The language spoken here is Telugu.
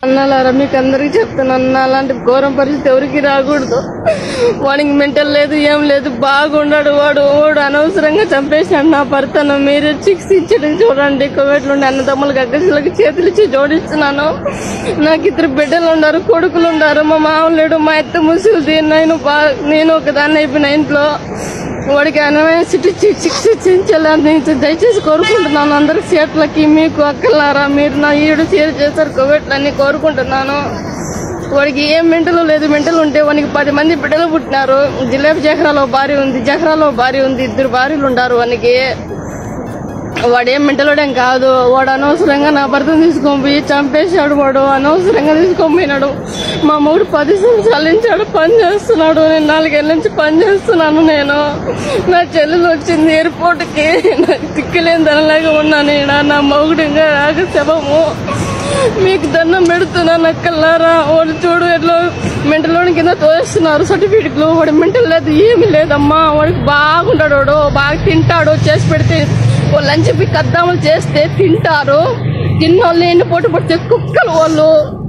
అన్నాలారా మీకు అందరికి చెప్తున్నాను నా అలాంటి ఘోరం పరిస్థితి ఎవరికి రాకూడదు వాడికి మెంటల్ లేదు ఏం లేదు బాగుండాడు వాడు వాడు అనవసరంగా చంపేశాడు నా భర్తను మీరు చిక్స్ ఇచ్చేది చూడండి కోవిడ్ నుండి అన్నదమ్ములకి అగ్గసులకి చేతులు ఇచ్చి జోడిస్తున్నాను నాకు ఇద్దరు బిడ్డలు ఉన్నారు కొడుకులు ఉన్నారు మా మామ లేడు మా ఎత్త ముసుగుది నేను బా నేను ఒకదాన్ని అయిపోయిన ఇంట్లో వాడికి యూనివర్సిటీ చిక్స్ ఇచ్చించాలని దయచేసి కోరుకుంటున్నాను అందరి సీట్లకి మీకు అక్కలారా మీరు నా ఈడు షేర్ చేశారు కోవిడ్ అని కోరుకుంటున్నాను వాడికి ఏం మెంటలు లేదు మెంటలు ఉంటే వానికి పది మంది బిడ్డలు పుట్టినారు జిలేబ్ జహ్రాలో భార్య ఉంది జహ్రాలో భార్య ఉంది ఇద్దరు భార్యలు ఉండారు వానికి వాడేం మెంటలోడేం కాదు వాడు అనవసరంగా నా భర్తను తీసుకొని పోయి చంపేశాడు వాడు అనవసరంగా తీసుకొని పోయినాడు మా మూడు పది సంవత్సరాల నుంచి ఆడు పని చేస్తున్నాడు నేను నాలుగేళ్ళ నుంచి పని చేస్తున్నాను నేను నా చెల్లెలు వచ్చింది ఎయిర్పోర్ట్కి నాకు తిక్కలేని దానిలాగా ఉన్నాను ఈడ నా మొగుడు ఇంకా రాక శవము మీకు దండం పెడుతున్నా నక్కల్లారా వాడు చూడు ఎట్లా మెంటలోని కింద తోస్తున్నారు సర్టిఫికెట్లు వాడు మెంటల్ లేదు ఏమీ లేదమ్మా వాడికి బాగుంటాడు వాడు బాగా తింటాడు చేసి పెడితే ఓ లంచ్ పిక్ అద్దాములు చేస్తే తింటారు తిన్న వాళ్ళు ఎన్ని పొట్టు పడితే కుక్కలు వాళ్ళు